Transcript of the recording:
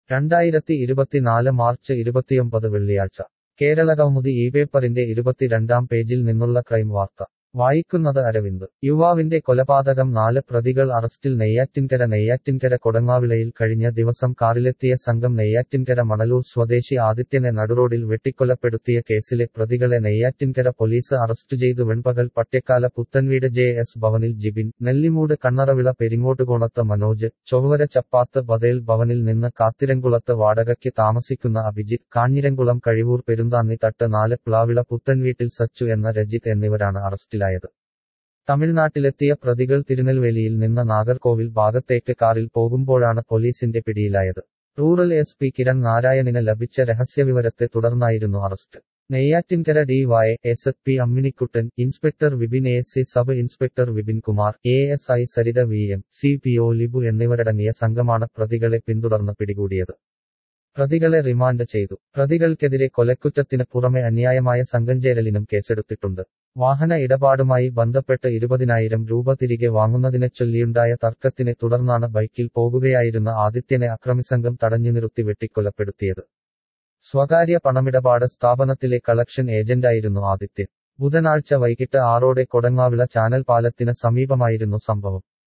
രണ്ടായിരത്തി ഇരുപത്തിനാല് മാർച്ച് ഇരുപത്തിയൊമ്പത് വെള്ളിയാഴ്ച കേരളകൗമുദി ഈ പേപ്പറിന്റെ ഇരുപത്തിരണ്ടാം പേജിൽ നിന്നുള്ള ക്രൈം വാർത്ത വായിക്കുന്നത് അരവിന്ദ് യുവാവിന്റെ കൊലപാതകം നാല് പ്രതികൾ അറസ്റ്റിൽ നെയ്യാറ്റിൻകര നെയ്യാറ്റിൻകര കൊടങ്ങാവിളയിൽ കഴിഞ്ഞ ദിവസം കാറിലെത്തിയ സംഘം നെയ്യാറ്റിൻകര മണലൂർ സ്വദേശി ആദിത്യനെ നടുറോഡിൽ വെട്ടിക്കൊലപ്പെടുത്തിയ കേസിലെ പ്രതികളെ നെയ്യാറ്റിൻകര പോലീസ് അറസ്റ്റ് ചെയ്തു വെൺപകൽ പട്യക്കാല പുത്തൻവീട് ജെ എസ് ഭവനിൽ ജിബിൻ നെല്ലിമൂട് കണ്ണറവിള പെരിങ്ങോട്ടുകോണത്ത് മനോജ് ചൊവ്വര ചപ്പാത്ത് ബദേൽ ഭവനിൽ നിന്ന് കാത്തിരംകുളത്ത് വാടകയ്ക്ക് താമസിക്കുന്ന അഭിജിത്ത് കാഞ്ഞിരംകുളം കഴിവൂർ പെരുന്താന്നി തട്ട് നാല് പ്ലാവിള പുത്തൻവീട്ടിൽ സച്ചു എന്ന രജിത്ത് എന്നിവരാണ് അറസ്റ്റിലായത് തമിഴ്നാട്ടിലെത്തിയ പ്രതികൾ തിരുനെൽവേലിയിൽ നിന്ന് നാഗർകോവിൽ ഭാഗത്തേക്ക് കാറിൽ പോകുമ്പോഴാണ് പോലീസിന്റെ പിടിയിലായത് റൂറൽ എസ് പി കിരൺ നാരായണിന് ലഭിച്ച രഹസ്യവിവരത്തെ തുടർന്നായിരുന്നു arrest Neyyattinkara D Y S P Amminikuttan inspector Vipin A C sub inspector Vipin Kumar A S I Saritha V M C P O Libu എന്നിവരടങ്ങിയ സംഘമാണ് പ്രതികളെ പിന്തുടർന്ന് പിടികൂടിയത് പ്രതികളെ റിമാൻഡ് ചെയ്തു പ്രതികൾക്കെതിരെ കൊലക്കുറ്റത്തിന് പുറമെ അന്യായമായ സംഘംചേരലിനും കേസെടുത്തിട്ടുണ്ട് വാഹന ഇടപാടുമായി ബന്ധപ്പെട്ട് ഇരുപതിനായിരം രൂപ തിരികെ വാങ്ങുന്നതിനെ ചൊല്ലിയുണ്ടായ തർക്കത്തിനെ തുടർന്നാണ് ബൈക്കിൽ പോകുകയായിരുന്ന ആദിത്യനെ അക്രമിസംഘം തടഞ്ഞു നിർത്തി വെട്ടിക്കൊലപ്പെടുത്തിയത് സ്വകാര്യ പണമിടപാട് സ്ഥാപനത്തിലെ കളക്ഷൻ ഏജന്റായിരുന്നു ആദിത്യൻ ബുധനാഴ്ച വൈകിട്ട് ആറോടെ കൊടങ്ങാവിള ചാനൽ പാലത്തിന് സമീപമായിരുന്നു സംഭവം